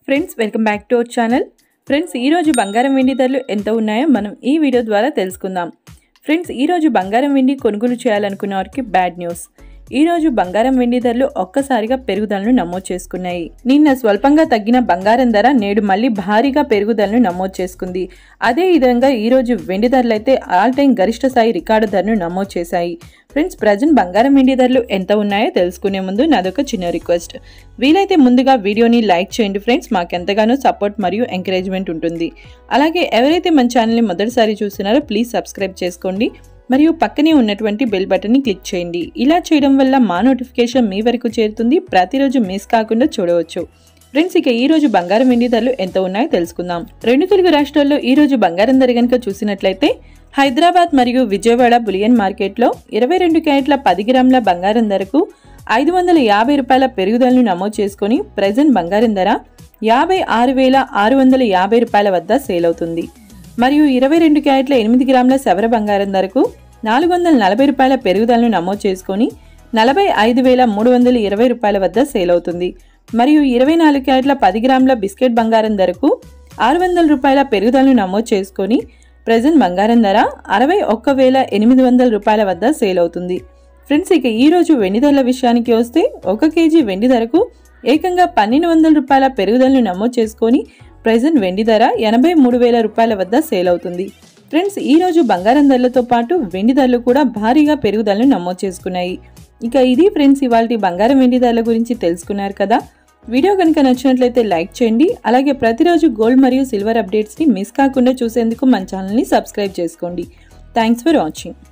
friends welcome back to our channel friends ఈరోజు బంగారం వెండి ధరలు ఎంత ఉన్నాయో మనం ఈ వీడియో ద్వారా తెలుసుకుందాం ఫ్రెండ్స్ ఈరోజు బంగారం వెండి కొనుగోలు చేయాలనుకున్న వారికి బ్యాడ్ న్యూస్ ఈ రోజు బంగారం వెండి ధరలు ఒక్కసారిగా పెరుగుదలను నమోదు చేసుకున్నాయి నిన్న స్వల్పంగా తగ్గిన బంగారం ధర నేడు మళ్ళీ భారీగా పెరుగుదలను నమోదు చేసుకుంది అదే విధంగా ఈ రోజు వెండి ధరలు అయితే ఆల్ టైం గరిష్ట స్థాయి రికార్డు ధరను నమోదు చేశాయి ఫ్రెండ్స్ ప్రజెంట్ బంగారం వెండి ధరలు ఎంత ఉన్నాయో తెలుసుకునే ముందు నాదొక చిన్న రిక్వెస్ట్ వీలైతే ముందుగా వీడియోని లైక్ చేయండి ఫ్రెండ్స్ మాకు ఎంతగానో సపోర్ట్ మరియు ఎంకరేజ్మెంట్ ఉంటుంది అలాగే ఎవరైతే మన ఛానల్ని మొదటిసారి చూస్తున్నారో ప్లీజ్ సబ్స్క్రైబ్ చేసుకోండి మరియు పక్కనే ఉన్నటువంటి బెల్ బటన్ని క్లిక్ చేయండి ఇలా చేయడం వల్ల మా నోటిఫికేషన్ మీ వరకు చేరుతుంది ప్రతిరోజు మిస్ కాకుండా చూడవచ్చు ఫ్రెండ్స్ ఇక ఈ రోజు బంగారం వెండి ధరలు ఎంత ఉన్నాయో తెలుసుకుందాం రెండు తెలుగు రాష్ట్రాల్లో ఈ రోజు బంగారం ధర కనుక చూసినట్లయితే హైదరాబాద్ మరియు విజయవాడ బులియన్ మార్కెట్లో ఇరవై రెండు క్యారెట్ల పది గ్రాముల బంగారం ధరకు ఐదు వందల యాభై రూపాయల పెరుగుదలను నమోదు చేసుకుని ప్రజెంట్ బంగారం ధర యాభై ఆరు వేల ఆరు వందల యాభై రూపాయల వద్ద సేల్ అవుతుంది మరియు ఇరవై రెండు క్యారెట్ల ఎనిమిది గ్రాముల సవర బంగారం ధరకు నాలుగు వందల నలభై రూపాయల పెరుగుదలను నమోదు చేసుకొని నలభై ఐదు వేల మూడు వందల ఇరవై రూపాయల వద్ద సేల్ అవుతుంది మరియు ఇరవై నాలుగు క్యారెట్ల పది గ్రాముల బిస్కెట్ బంగారం ధరకు ఆరు వందల రూపాయల పెరుగుదలను నమోదు చేసుకొని ప్రజెంట్ బంగారం ధర అరవై ఒక్క వేల ఎనిమిది వందల రూపాయల వద్ద సేల్ అవుతుంది ఫ్రెండ్స్ ఇక ఈ రోజు వెండి ధరల విషయానికి వస్తే ఒక కేజీ వెండి ధరకు ఏకంగా పన్నెండు వందల రూపాయల పెరుగుదలను నమోదు చేసుకొని ప్రజెంట్ వెండి ధర ఎనభై మూడు వేల రూపాయల వద్ద సేల్ అవుతుంది ఫ్రెండ్స్ ఈ రోజు బంగారం ధరలతో పాటు వెండి ధరలు కూడా భారీగా పెరుగుదలను నమోదు చేసుకున్నాయి ఇక ఇది ఫ్రెండ్స్ ఇవాళ బంగారం వెండి ధరల గురించి తెలుసుకున్నారు కదా వీడియో కనుక నచ్చినట్లయితే లైక్ చేయండి అలాగే ప్రతిరోజు గోల్డ్ మరియు సిల్వర్ అప్డేట్స్ని మిస్ కాకుండా చూసేందుకు మన ఛానల్ని సబ్స్క్రైబ్ చేసుకోండి థ్యాంక్స్ ఫర్ వాచింగ్